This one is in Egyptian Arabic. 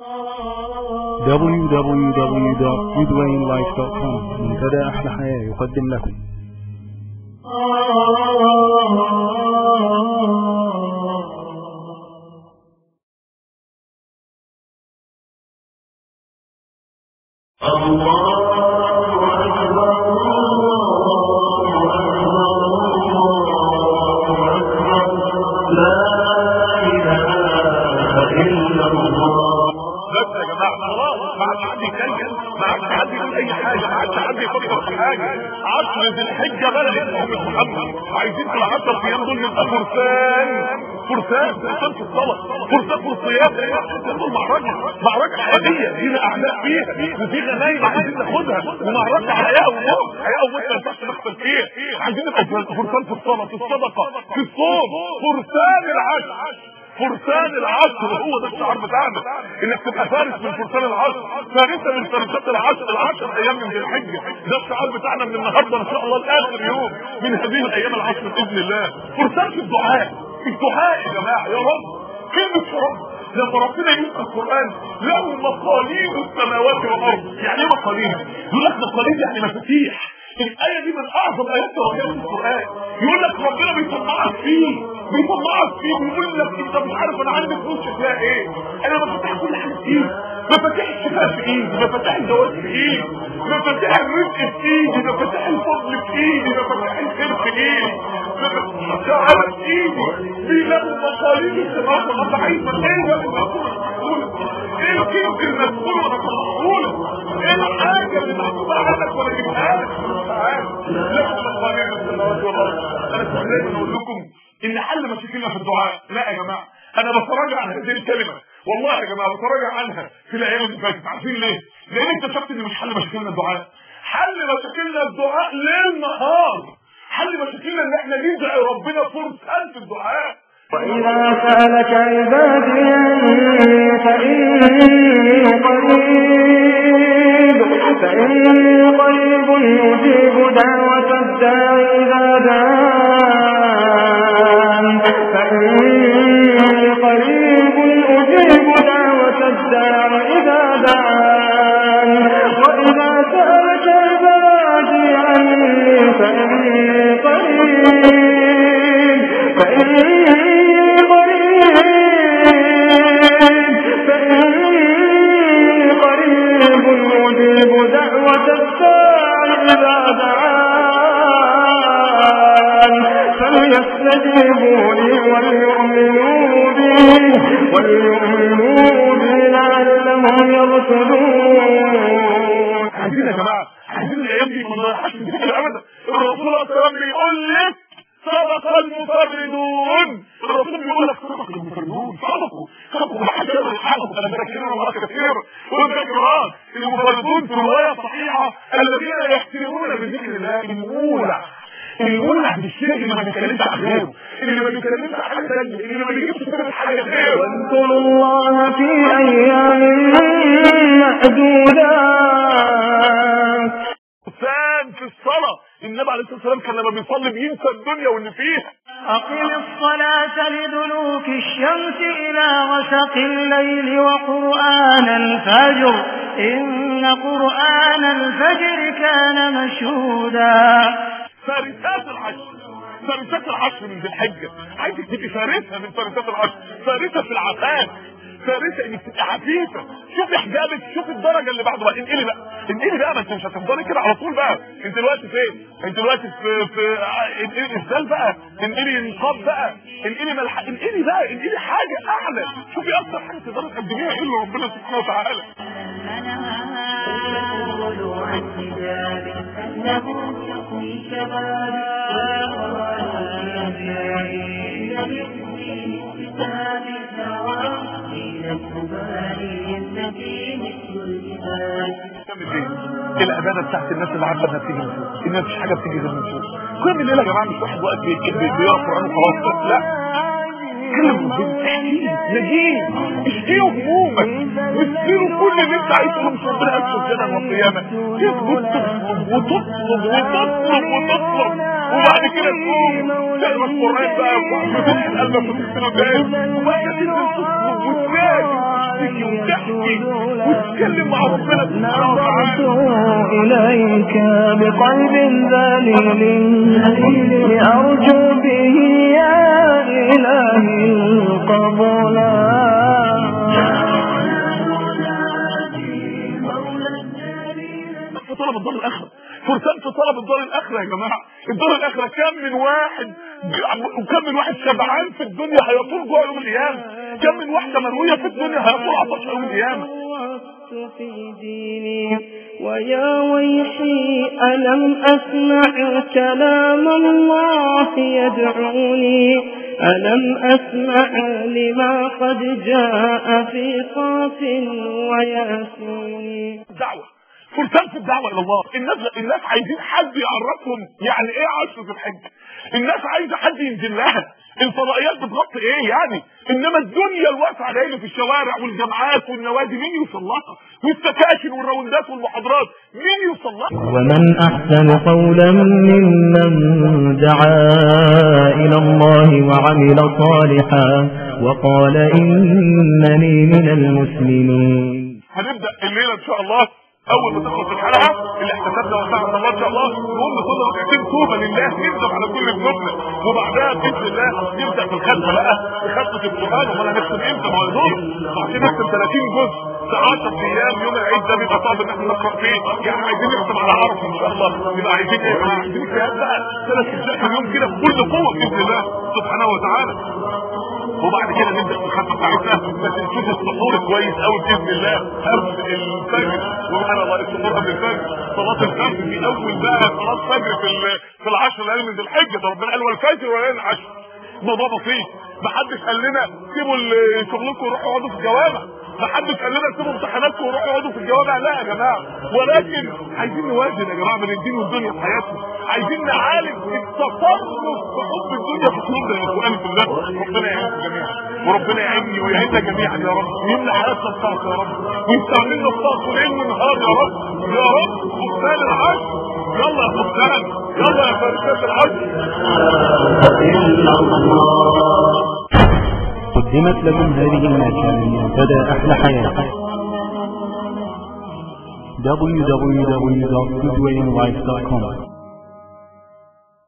www.udwaynlife.com منتدى أحلى حياة يقدم لكم بس يا جماعه خلاص ما عادش حد يتكلم ما عادش حد يقول اي حاجه ما عادش حد يفكر في حاجه عشر ذي الحجه بدات امه محمد عايزين في العشر ايام دول نبقى فرسان فرسان فرسان في الصلاه فرسان في الصيام فرسان دول معركه معركه حقيقيه لينا اعداء فيها وفي غنايم عايزين ناخدها ومعركه حياه وموت حياه وموت ما ينفعش نخسر فيها عايزين نبقى فرسان في الصلاه في الصدقه في الصوم فرسان العشر فرسان العصر هو ده الشعار بتاعنا انك تبقى فارس من فرسان العصر فارسه من فارسات العصر العشر ايام من ذي الحجه ده الشعار بتاعنا من النهارده ان شاء الله لاخر يوم من هذه الايام العشر باذن الله فرسان في الدعاء الدعاء يا جماعه يا رب كلمه يا رب لما ربنا يقول في القران له مقاليد السماوات والارض يعني ايه مقاليد؟ يقول لك مقاليد يعني مفاتيح الآية دي من أعظم آيات توحيد القرآن يقول لك ربنا بيطلعك فيه بيطلعك فيه ويقول لك أنت مش عارف أنا عندي فلوس شكلها إيه أنا بفتح كل حاجة في إيدي مفاتيح الشفاء في إيدي مفاتيح الجواز في إيدي مفاتيح الرزق في إيدي مفاتيح الفضل في إيدي مفاتيح الخير في إيدي مفاتيح في إيدي بيلاقوا مقاليد السماوات والأرض عايز إيه بقى المسؤول إيه الكيس المسؤول وأنا مسؤول إيه الحاجة اللي محسوبة عنك وأنا جبتها لك انا سهلت اقول لكم ان حل مشاكلنا في الدعاء لا يا جماعه انا بتراجع عن هذه الكلمه والله يا جماعه بتراجع عنها في الايام اللي فاتت عارفين ليه؟ لان اكتشفت ان مش حل مشاكلنا الدعاء حل مشاكلنا الدعاء ليل نهار حل مشاكلنا ان احنا ندعي ربنا فرصان في الدعاء وإذا سألك عبادي عني فإني قريب فإني قريب أجيب دعوة الداع إذا دعان فإني قريب أجيب دعوة الداع إذا دعان وإذا سألك عبادي عني فإني قريب فإني قريب فإني قريب أجيب دعوة الداع إذا دعان فليستجيبوا لي وليؤمنوا بي وليؤمنوا بي لعلهم يرشدون عايزين يا جماعه عايزين الايام دي ما نضيعهاش في الذكر ابدا الرسول صلى الله عليه وسلم بيقول لك صدق المفردون الرسول بيقول لك صدق المفردون صدقوا صدقوا بحجر الحق انا بذكرنا الله كثير والذكرات المفردون في روايه صحيحه الذين يحسنون بذكر الله المولع المولع بالشيء اللي ما بيتكلمش عن غيره اللي ما بيتكلمش عن حاجه ثانيه اللي ما بيجيبش سيره حاجه غيره واذكروا الله في أيام معدودات فرسان في الصلاه النبي عليه الصلاه والسلام كان لما بيصلي بينسى الدنيا واللي فيها أقم الصلاة لدلوك الشمس إلى غسق الليل وقرآن الفجر إن قرآن الفجر كان مشهودا فارسات العشر فارسات العشر من ذي الحجة عايزك تبقي فارسة من فارسات العشر فارسة في العفاف فارسة انك تبقي عفيفة شوفي حجابك شوفي الدرجة اللي بعده بقى انقلي بقى انقلي بقى ما انت مش هتفضلي كده على طول بقى انت دلوقتي فين انت دلوقتي في في انقلي ازاي بقى انقلي نقاب بقى انقلي ملح انقلي بقى انقلي حاجة اعلى شوفي اكتر حاجة تقدري تقدميها ايه اللي ربنا سبحانه وتعالى يقول عن حجاب أنه يقضي شبابي ويقرأ في بإذنه كتاب الثواب حين الكبار التي مثل الجبال تعمل ايه؟ العباده بتاعت الناس اللي عارفه انها بتيجي من فوق ان مفيش حاجه بتيجي غير من فوق كل الليله يا جماعه مش واحد واقف بيكتب بيقرا قران وخلاص لا كلم احكي نجيب اشكي همومك وتسيروا كل اللي انت عايزه مش ربنا يكتب لنا يوم القيامه تثبت تطلب وتطلب وتطلب وتطلب وبعد كده تقوم تقرا القران بقى وتفتح قلبك وتغسل ودانك وبعد كده تنزل تطلب وتنادي وتشتكي وتحكي وتتكلم مع ربنا سبحانه نظرت وتعالى إليك بقلب ذليل أرجو به يا إلهي القبولا في طلب الدار الاخره فرسان في طلب الدار الاخره يا جماعه الدار الاخره كم من واحد وكم من واحد شبعان في الدنيا هيطول جوع يوم القيامه كم من واحده مرويه في الدنيا هيطول عطش يوم القيامه وقت في ديني ويا ويحي ألم أسمع كلام الله يدعوني ألم أسمع لما قد جاء في قاف وياسين دعوه فرسان في الدعوه الى الله الناس الناس عايزين حد يعرفهم يعني ايه عشرة الحج الناس عايزه حد ينزل لها الفضائيات بتغطي ايه يعني انما الدنيا الواسعه اللي هي في الشوارع والجامعات والنوادي مين يوصل لها والسكاشن والراوندات والمحاضرات مين يوصل لها ومن أحسن قولا ممن دعا إلى الله وعمل صالحا وقال إنني من المسلمين هنبدا الليله ان شاء الله اول ما تخلص الحلقه اللي احتسبنا وسعنا الله ان شاء الله نقوم نصلي ركعتين توبه لله نندم على كل ذنوبنا وبعدها باذن الله نبدا في الختمه بقى في ختمه القران امال هنختم امتى ما هو يدور عشان نختم 30 جزء في 10 ايام يوم العيد ده بيبقى صعب ان احنا نقرا فيه يعني عايزين نختم على عرفه ان شاء الله يبقى عايزين ايه بقى؟ عايزين اجتهاد بقى ثلاث اجزاء في اليوم كده بكل قوه باذن الله سبحانه وتعالى وبعد كده نبدا في الخطه بتاعتنا بس نشوف السحور كويس قوي باذن الله قبل الفجر سبحان الله السحور قبل الفجر صلاه الفجر في اول بقى صلاه فجر في ال- في العشر الايام من ذي الحجه ده ربنا قال والفجر وليالي العشر الموضوع بسيط محدش قال لنا سيبوا ال- شغلكم وروحوا اقعدوا في الجوامع محدش قال لنا سيبوا امتحاناتكم وروحوا اقعدوا في الجوامع لا يا جماعه ولكن عايزين نوازن يا جماعه بين الدين والدنيا في حياتنا عايزين نعالج التصرف في حب الدنيا في قلوبنا يا اخواني في الله ربنا يعينكم جميعا وربنا يعيني ويعيننا جميعا يا رب ويملى حياتنا بطاقه يا رب ويستعملنا بطاقه ليل ونهار يا رب يا رب خبزان العشر يلا يا خبزان يلا يا فارسات العشر قدمت لكم هذه المادة من منتدى أحلى حياة www.goodwayinlife.com